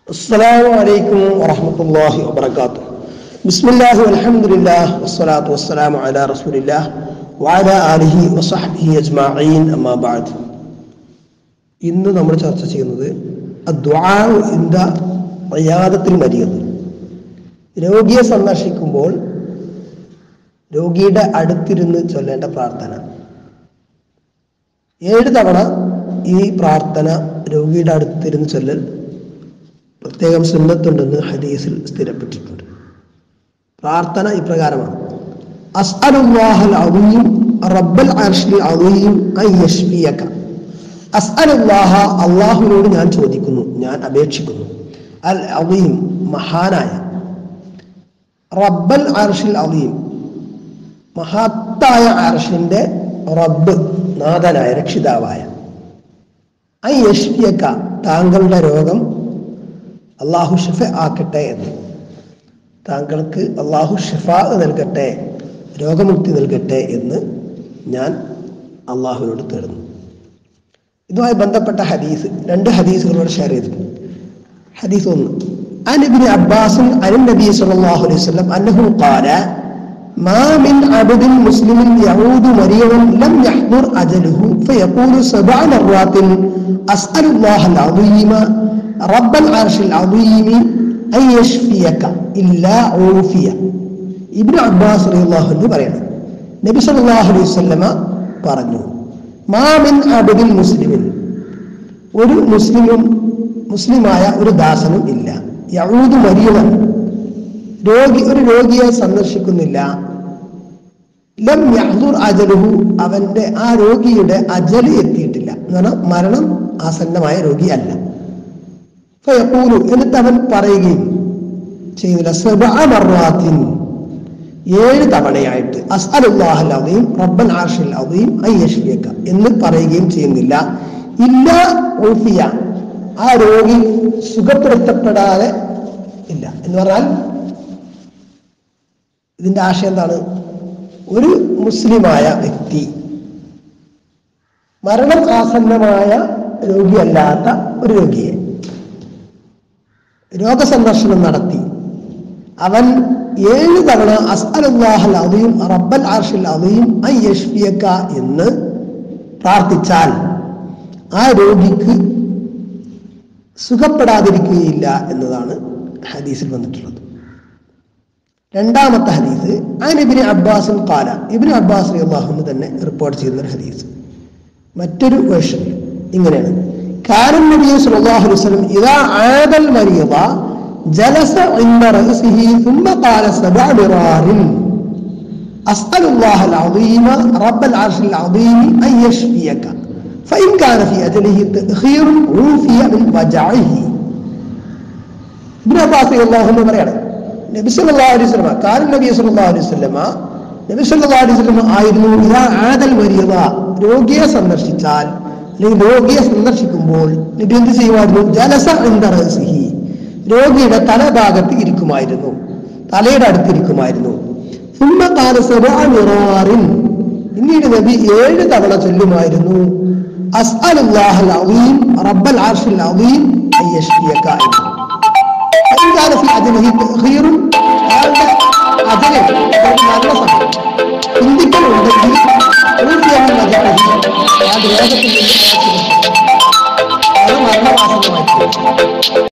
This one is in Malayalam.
السلام عليكم ورحمة الله وبركاته بسم الله والحمد لله والصلاة والسلام على رسول الله وعلى آله وصحبه أجمعين أما بعد ഇന്ന് നമ്മൾ ചർച്ച ചെയ്യുന്നത് ഇന്ത പ്രയാദത്തിൽ മരിയത് രോഗിയെ സന്ദർശിക്കുമ്പോൾ രോഗിയുടെ അടുത്തിരുന്ന് ചൊല്ലേണ്ട പ്രാർത്ഥന ഏഴ് തവണ ഈ പ്രാർത്ഥന രോഗിയുടെ അടുത്തിരുന്ന് ചൊല്ലൽ പ്രത്യേകം സുന്നത്തുണ്ടെന്ന് ഹദീസിൽ സ്ഥിരപ്പെട്ടിട്ടുണ്ട് പ്രാർത്ഥന ഇപ്രകാരമാണ് അസ്അലുല്ലാഹൽ അദീം റബ്ബൽ അർഷിൽ അദീം അൻ യശ്ഫിയക അസ്അലുല്ലാഹ അള്ളാഹുവിനോട് ഞാൻ ചോദിക്കുന്നു ഞാൻ അപേക്ഷിക്കുന്നു അൽ അദീം മഹാനായ റബ്ബൽ അർഷിൽ അദീം മഹത്തായ അർഷിന്റെ റബ്ബ് നാഥനായ രക്ഷിതാവായ ഐ യശ്ഫിയക്ക താങ്കളുടെ രോഗം അള്ളാഹു ഷിഫ ആക്കട്ടെ എന്ന് താങ്കൾക്ക് അള്ളാഹു ഷിഫ നൽകട്ടെ രോഗമുക്തി നൽകട്ടെ എന്ന് ഞാൻ അള്ളാഹുവിനോട് തേടുന്നു ഇതുമായി ബന്ധപ്പെട്ട ഹദീസ് രണ്ട് ഹദീസുകളോട് ഷെയർ ചെയ്തിട്ടുണ്ട് ഹദീസ് ഒന്ന് عن ابن عباس عن النبي صلى الله عليه وسلم أنه قال ما من عبد مسلم يعود مريضا لم يحضر أجله فيقول سبع مرات أسأل الله العظيم رب العرش العظيم أن يشفيك إلا عوفية ഇബ്നു അബ്ബാസ് റളിയല്ലാഹു അൻഹു പറയണം നബി സല്ലല്ലാഹു അലൈഹി വസല്ലമ പറഞ്ഞു മാമിൻ അബദിൽ മുസ്ലിമിൻ ഒരു മുസ്ലിമും മുസ്ലിമായ ഒരു ദാസനും ഇല്ല യഊദ് മരിയവൻ രോഗി ഒരു രോഗിയെ സന്ദർശിക്കുന്നില്ല ലം യഹ്ദുർ അജലുഹു അവന്റെ ആ രോഗിയുടെ അജല് എത്തിയിട്ടില്ല എന്ന് പറഞ്ഞാൽ മരണം ആസന്നമായ രോഗിയല്ല ഫയഖൂലു എന്നിട്ട് അവൻ പറയുകയും ചെയ്യുന്നില്ല സബഅ മർറാത്തിൻ ഏഴ് തവണയായിട്ട് അസ്അലുല്ലാഹൽ അദീം റബ്ബൽ അർഷിൽ അദീം അൻ യശ്ഫിയക എന്ന് പറയുകയും ചെയ്യുന്നില്ല ഇല്ല ഉഫിയ ആ രോഗി സുഖപ്പെടുത്തപ്പെടാതെ ഇല്ല എന്ന് പറഞ്ഞാൽ ഇതിന്റെ ആശയം എന്താണ് ഒരു മുസ്ലിമായ വ്യക്തി മരണം ആസന്നമായ രോഗിയല്ലാത്ത ഒരു രോഗിയെ രോഗസന്ദർശനം നടത്തി അവൻ ഏഴ് തവണ അസ്അലുല്ലാഹൽ അദീം റബ്ബൽ അർഷിൽ അദീം ഐ യഷ്ഫിയക്ക എന്ന് പ്രാർത്ഥിച്ചാൽ ആ രോഗിക്ക് സുഖപ്പെടാതിരിക്കുകയില്ല എന്നതാണ് ഹദീസിൽ വന്നിട്ടുള്ളത് രണ്ടാമത്തെ ഹദീസ് ആൻ ഇബിന് അബ്ബാസും കാല ഇബിന് അബ്ബാസ് അള്ളാഹുന്ന് തന്നെ റിപ്പോർട്ട് ചെയ്യുന്ന ഒരു ഹദീസ് മറ്റൊരു വേർഷൻ ഇങ്ങനെയാണ് കാരൻ നബി സല്ലല്ലാഹു അലൈഹി വസല്ലം ഇദാ ആദൽ മരീദ جلس عند رأسه ثم قال سبع مرار أسأل الله العظيم رب العرش العظيم أن يشفيك فإن كان في أجله تأخير عوفي من وجعه ابن عباس الله عنه പറയാണ് നബി സല്ലല്ലാഹു അലൈഹി വസല്ലമ കാരൻ നബി സല്ലല്ലാഹു അലൈഹി വസല്ലമ നബി സല്ലല്ലാഹു അലൈഹി വസല്ലമ ആയിരുന്നു ഇതാ ആദൽ മരിയത രോഗിയെ സന്ദർശിച്ചാൽ അല്ലെങ്കിൽ രോഗിയെ സന്ദർശിക്കുമ്പോൾ നബി എന്ത് ചെയ്യുമായിരുന്നു ജലസ റസിഹി രോഗിയുടെ തലഭാഗത്ത് ഇരിക്കുമായിരുന്നു തലയുടെ അടുത്തിരിക്കുമായിരുന്നു സുമ്മകാലറിൻ പിന്നീട് നബി ഏഴ് തവണ ചൊല്ലുമായിരുന്നു അസ്അലുല്ലാഹൽ അദീം റബ്ബൽ അർഷിൽ അദീം അൻ യശ്ഫിയക എന്ന് فإن كان في أجله تأخير അയാളുടെ അജല് മരണസമയം ചിന്തിക്കലുണ്ടെങ്കിൽ അയാൾ രോഗത്തിൽ നിന്ന് മരണവാസനമായിട്ട്